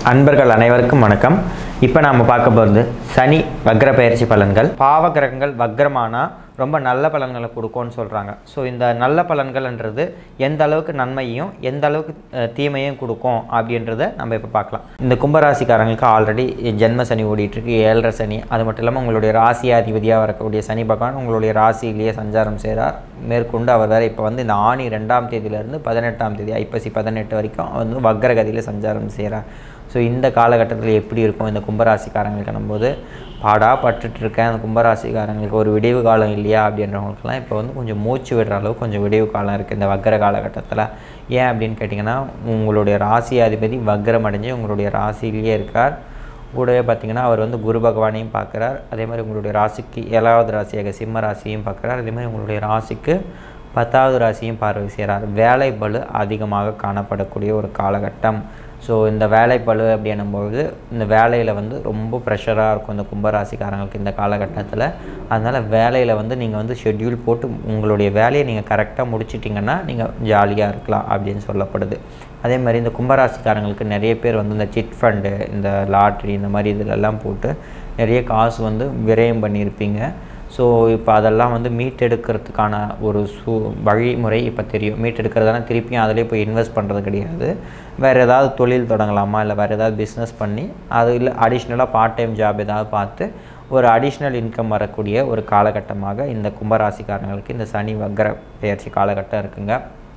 அன்பர்கள் அனைவருக்கும் வணக்கம் இப்போ நாம் பார்க்க போகிறது சனி வக்ர பயிற்சி பலன்கள் பாவ கிரகங்கள் வக்ரமானா ரொம்ப நல்ல பலன்களை கொடுக்கும்னு சொல்கிறாங்க ஸோ இந்த நல்ல பலன்கள்ன்றது எந்த அளவுக்கு நன்மையும் எந்த அளவுக்கு அஹ், தீமையும் கொடுக்கும் அப்படின்றத நம்ம இப்போ பார்க்கலாம் இந்த கும்பராசிக்காரங்களுக்கு ஆல்ரெடி ஜென்ம சனி ஓடிட்டுருக்கு ஏழரை சனி அது மட்டும் இல்லாமல் உங்களுடைய ராசியாதிபதியாக வரக்கூடிய சனி பகவான் உங்களுடைய ராசியிலேயே சஞ்சாரம் செய்கிறார் மேற்கொண்டு அவர் வேற இப்போ வந்து இந்த ஆணி ரெண்டாம் தேதியிலேருந்து பதினெட்டாம் தேதி ஐப்பசி பதினெட்டு வரைக்கும் வந்து வக்ரகதியில் சஞ்சாரம் செய்கிறார் ஸோ இந்த காலகட்டத்தில் எப்படி இருக்கும் இந்த கும்பராசிக்காரங்களுக்கு போது பாடாக பட்டுட்டு இருக்கேன் அந்த கும்பராசிக்காரங்களுக்கு ஒரு விடிவு காலம் இல்லையா அப்படின்றவங்களுக்குலாம் இப்போ வந்து கொஞ்சம் மூச்சு விடுற அளவுக்கு கொஞ்சம் விடிவு காலம் இருக்குது இந்த வக்ர காலகட்டத்தில் ஏன் அப்படின்னு கேட்டிங்கன்னா உங்களுடைய ராசி அதிபதி வக்ரம் அடைஞ்சு உங்களுடைய ராசியிலேயே இருக்கார் கூடவே பார்த்தீங்கன்னா அவர் வந்து குரு பகவானையும் பார்க்குறார் அதே மாதிரி உங்களுடைய ராசிக்கு ஏழாவது ராசியாக சிம்ம ராசியையும் பார்க்குறார் அதே மாதிரி உங்களுடைய ராசிக்கு பத்தாவது ராசியும் பார்வை செய்கிறார் வேலை பளு அதிகமாக காணப்படக்கூடிய ஒரு காலகட்டம் ஸோ இந்த வேலை பளு அப்படின்னும்போது இந்த வேலையில் வந்து ரொம்ப ப்ரெஷராக இருக்கும் இந்த கும்பராசிக்காரங்களுக்கு இந்த காலகட்டத்தில் அதனால் வேலையில் வந்து நீங்கள் வந்து ஷெட்யூல் போட்டு உங்களுடைய வேலையை நீங்கள் கரெக்டாக முடிச்சிட்டிங்கன்னா நீங்கள் ஜாலியாக இருக்கலாம் அப்படின்னு சொல்லப்படுது அதே மாதிரி இந்த கும்பராசிக்காரங்களுக்கு நிறைய பேர் வந்து இந்த சிட் ஃபண்டு இந்த லாட்ரி இந்த மாதிரி இதிலெல்லாம் போட்டு நிறைய காசு வந்து விரயம் பண்ணியிருப்பீங்க ஸோ இப்போ அதெல்லாம் வந்து மீட்டெடுக்கிறதுக்கான ஒரு சூ வழிமுறை இப்போ தெரியும் மீட்டெடுக்கிறதான திருப்பியும் அதிலே போய் இன்வெஸ்ட் பண்ணுறது கிடையாது வேறு ஏதாவது தொழில் தொடங்கலாமா இல்லை வேறு ஏதாவது பிஸ்னஸ் பண்ணி அது இல்லை அடிஷ்னலாக பார்ட் டைம் ஜாப் ஏதாவது பார்த்து ஒரு அடிஷ்னல் இன்கம் வரக்கூடிய ஒரு காலகட்டமாக இந்த கும்பராசிக்காரங்களுக்கு இந்த சனி வக்ர பெயர்ச்சி காலகட்டம் இருக்குங்க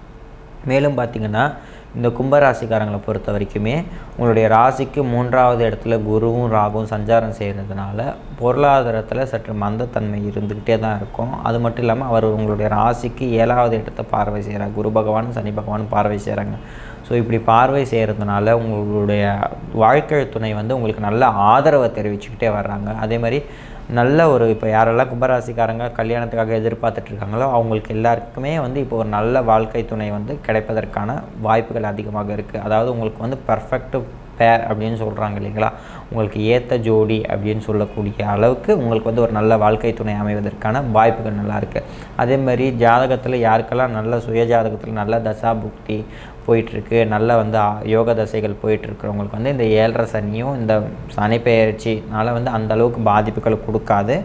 மேலும் பார்த்திங்கன்னா இந்த கும்பராசிக்காரங்களை பொறுத்த வரைக்குமே உங்களுடைய ராசிக்கு மூன்றாவது இடத்துல குருவும் ராகுவும் சஞ்சாரம் செய்கிறதுனால பொருளாதாரத்தில் சற்று மந்தத்தன்மை இருந்துக்கிட்டே தான் இருக்கும் அது மட்டும் இல்லாமல் அவர் உங்களுடைய ராசிக்கு ஏழாவது இடத்தை பார்வை செய்கிறார் குரு பகவான் சனி பகவான் பார்வை செய்கிறாங்க ஸோ இப்படி பார்வை செய்கிறதுனால உங்களுடைய வாழ்க்கை துணை வந்து உங்களுக்கு நல்ல ஆதரவை தெரிவிச்சுக்கிட்டே வர்றாங்க அதே மாதிரி நல்ல ஒரு இப்போ யாரெல்லாம் கும்பராசிக்காரங்க கல்யாணத்துக்காக எதிர்பார்த்துட்டு இருக்காங்களோ அவங்களுக்கு எல்லாருக்குமே வந்து இப்போ ஒரு நல்ல வாழ்க்கை துணை வந்து கிடைப்பதற்கான வாய்ப்புகள் அதிகமாக இருக்குது அதாவது உங்களுக்கு வந்து பர்ஃபெக்ட் பேர் அப்படின்னு சொல்கிறாங்க இல்லைங்களா உங்களுக்கு ஏற்ற ஜோடி அப்படின்னு சொல்லக்கூடிய அளவுக்கு உங்களுக்கு வந்து ஒரு நல்ல வாழ்க்கை துணை அமைவதற்கான வாய்ப்புகள் நல்லா இருக்குது அதே மாதிரி ஜாதகத்தில் யாருக்கெல்லாம் நல்ல சுய ஜாதகத்தில் நல்ல தசா புக்தி போயிட்டுருக்கு நல்ல வந்து ஆ- யோக தசைகள் போயிட்டுருக்கிறவங்களுக்கு வந்து இந்த ஏழரை சனியும் இந்த சனி பெயர்ச்சினால வந்து அந்த அளவுக்கு பாதிப்புகள் கொடுக்காது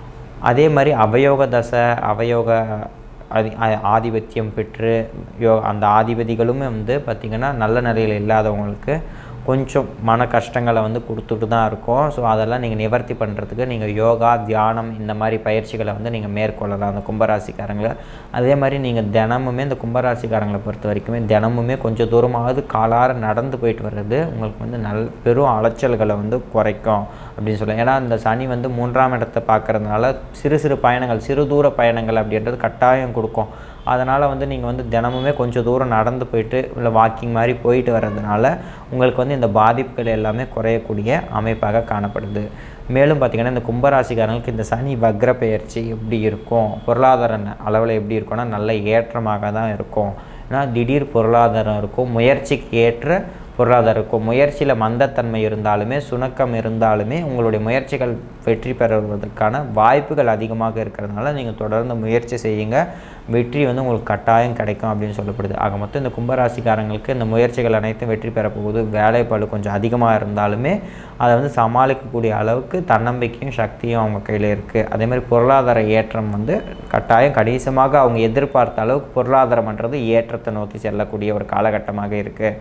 அதே மாதிரி அவயோக தசை அவயோக ஆதி ஆ- ஆதிபத்தியம் பெற்று யோ அந்த ஆதிபதிகளுமே வந்து பார்த்திங்கன்னா நல்ல நிலையில் இல்லாதவங்களுக்கு கொஞ்சம் மன கஷ்டங்களை வந்து கொடுத்துட்டு தான் இருக்கும் ஸோ அதெல்லாம் நீங்கள் நிவர்த்தி பண்ணுறதுக்கு நீங்கள் யோகா தியானம் இந்த மாதிரி பயிற்சிகளை வந்து நீங்கள் மேற்கொள்ளலாம் அந்த கும்பராசிக்காரங்களை அதே மாதிரி நீங்கள் தினமுமே இந்த கும்பராசிக்காரங்களை பொறுத்த வரைக்குமே தினமுமே கொஞ்சம் தூரமாவது காலார நடந்து போயிட்டு வர்றது உங்களுக்கு வந்து நல் பெரும் அலைச்சல்களை வந்து குறைக்கும் அப்படின்னு சொல்லலாம் ஏன்னா இந்த சனி வந்து மூன்றாம் இடத்தை பார்க்கறதுனால சிறு சிறு பயணங்கள் சிறு தூர பயணங்கள் அப்படின்றது கட்டாயம் கொடுக்கும் அதனால் வந்து நீங்கள் வந்து தினமுமே கொஞ்சம் தூரம் நடந்து போயிட்டு இல்லை வாக்கிங் மாதிரி போயிட்டு வர்றதுனால உங்களுக்கு வந்து இந்த பாதிப்புகள் எல்லாமே குறையக்கூடிய அமைப்பாக காணப்படுது மேலும் பார்த்திங்கன்னா இந்த கும்பராசிக்காரங்களுக்கு இந்த சனி வக்ர பெயர்ச்சி எப்படி இருக்கும் பொருளாதார ந- அளவில் எப்படி இருக்கும்னா நல்ல ஏற்றமாக தான் இருக்கும் ஏன்னா திடீர் பொருளாதாரம் இருக்கும் முயற்சிக்கு ஏற்ற பொருளாதாரம் இருக்கும் முயற்சியில் மந்தத்தன்மை இருந்தாலுமே சுணக்கம் இருந்தாலுமே உங்களுடைய முயற்சிகள் வெற்றி பெறுவதற்கான வாய்ப்புகள் அதிகமாக இருக்கிறதுனால நீங்கள் தொடர்ந்து முயற்சி செய்யுங்க வெற்றி வந்து உங்களுக்கு கட்டாயம் கிடைக்கும் அப்படின்னு சொல்லப்படுது ஆக மொத்தம் இந்த கும்பராசிக்காரங்களுக்கு இந்த முயற்சிகள் அனைத்தும் வெற்றி பெறப்போகுது வேலைப்பளு கொஞ்சம் அதிகமாக இருந்தாலுமே அதை வந்து சமாளிக்கக்கூடிய அளவுக்கு தன்னம்பிக்கையும் சக்தியும் அவங்க கையில் இருக்குது அதே மாதிரி பொருளாதார ஏற்றம் வந்து கட்டாயம் கணிசமாக அவங்க எதிர்பார்த்த அளவுக்கு பொருளாதாரம்ன்றது ஏற்றத்தை நோக்கி செல்லக்கூடிய ஒரு காலகட்டமாக இருக்குது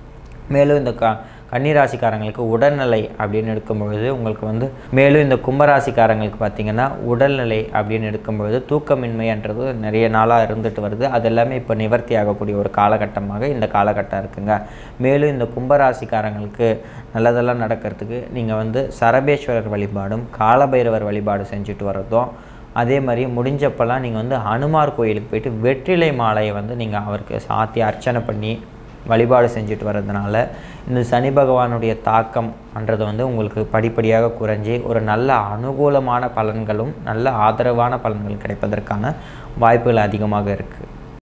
மேலும் இந்த க கன்னிராசிக்காரங்களுக்கு உடல்நிலை அப்படின்னு எடுக்கும்பொழுது உங்களுக்கு வந்து மேலும் இந்த கும்பராசிக்காரங்களுக்கு பார்த்தீங்கன்னா உடல்நிலை அப்படின்னு எடுக்கும்பொழுது தூக்கமின்மைன்றது நிறைய நாளாக இருந்துட்டு வருது அது எல்லாமே இப்போ நிவர்த்தி ஆகக்கூடிய ஒரு காலகட்டமாக இந்த காலகட்டம் இருக்குங்க மேலும் இந்த கும்பராசிக்காரங்களுக்கு நல்லதெல்லாம் நடக்கிறதுக்கு நீங்கள் வந்து சரபேஸ்வரர் வழிபாடும் காலபைரவர் வழிபாடு செஞ்சுட்டு வர்றதும் அதே மாதிரி முடிஞ்சப்பெல்லாம் நீங்கள் வந்து ஹனுமார் கோயிலுக்கு போயிட்டு வெற்றிலை மாலையை வந்து நீங்கள் அவருக்கு சாத்தி அர்ச்சனை பண்ணி வழிபாடு செஞ்சுட்டு வர்றதுனால இந்த சனி பகவானுடைய தாக்கம்ன்றது வந்து உங்களுக்கு படிப்படியாக குறைஞ்சி ஒரு நல்ல அனுகூலமான பலன்களும் நல்ல ஆதரவான பலன்கள் கிடைப்பதற்கான வாய்ப்புகள் அதிகமாக இருக்குது